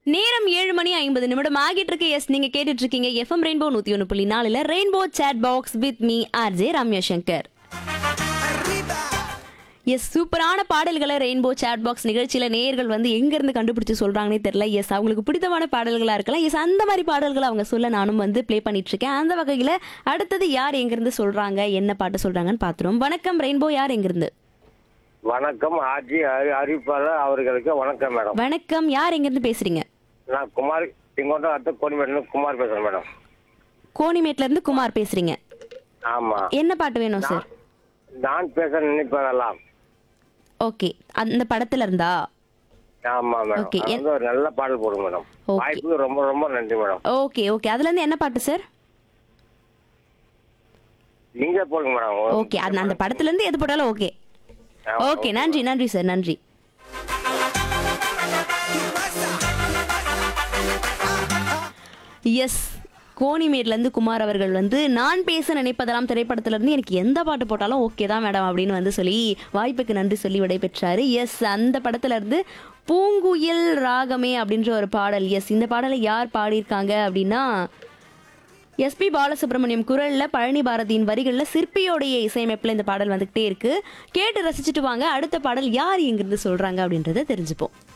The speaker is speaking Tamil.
நேரம் ஏழு மணி ஐம்பது நிமிடம் ஆகிட்டு இருக்கு எஸ் நீங்க கேட்டுட்டு இருக்கீங்க எஃப்எம் ரெயின்போ நூத்தி ஒன்று புள்ளி நாலுல rainbow chat box with me RJ Ramya Shankar எஸ் சூப்பரான பாடல்களை ரெயின்போ சேட் பாக்ஸ் நிகழ்ச்சியில நேயர்கள் வந்து எங்க இருந்து கண்டுபிடிச்சு சொல்றாங்கன்னே தெரியல எஸ் அவங்களுக்கு பிடித்தமான பாடல்களா இருக்கலாம் எஸ் அந்த மாதிரி பாடல்களை அவங்க சொல்ல நானும் வந்து ப்ளே பண்ணிட்டு இருக்கேன் அந்த வகையில அடுத்தது யார் எங்க இருந்து சொல்றாங்க என்ன பாட்டு சொல்றாங்கன்னு பாத்துருவோம் வணக்கம் ரெயின்போ யார் எங்க இருந்து வணக்கம் ஆஜி அறி- அறிவிப்பாளர் அவர்களுக்கு வணக்கம் மேடம் வணக்கம் யார் எங்க இருந்து பேசுறீங்க நான் குமார் செங்கோட்டம் அடுத்த கோடிமேட்ல குமார் பேசுறேன் மேடம் கோணிமேட்ல இருந்து குமார் பேசுறீங்க ஆமா என்ன பாட்டு வேணும் சார் நான் பேச நினைப்பதெல்லாம் ஓகே அந்த படத்துல இருந்தா ஆமா மேடம் Okay, அது வந்து ஒரு நல்ல பாடல் போடுங்க மேடம் Okay. வாய்ப்புக்கு ரொம்ப ரொம்ப நன்றி மேடம் ஓகே ஓகே அதுல இருந்து என்ன பாட்டு சார் நீங்க போடுங்க மேடம் ஓகே அது அந்த படத்துல இருந்து எது போட்டாலும் ஓகே ஆ, ஓகே நன்றி நன்றி சார் நன்றி எஸ் கோணிமேட்ல இருந்து குமார் அவர்கள் வந்து நான் பேச நினைப்பதெல்லாம் திரைப்படத்துல இருந்து எனக்கு எந்த பாட்டு போட்டாலும் ஓகே தான் மேடம் அப்படின்னு வந்து சொல்லி வாய்ப்புக்கு நன்றி சொல்லி விடைபெற்றாரு எஸ் அந்த படத்துல இருந்து பூங்குயில் ராகமே அப்படின்ற ஒரு பாடல் எஸ் இந்த பாடலை யார் பாடியிருக்காங்க அப்படின்னா எஸ்பி பாலசுப்ரமணியம் குரல்ல பழனி பாரதியின் வரிகள்ல சிற்பியோடைய இசையமைப்புல இந்த பாடல் வந்துகிட்டே இருக்கு கேட்டு ரசிச்சுட்டு வாங்க அடுத்த பாடல் யார் எங்கிருந்து சொல்றாங்க அப்படின்றத தெரிஞ்சுப்போம்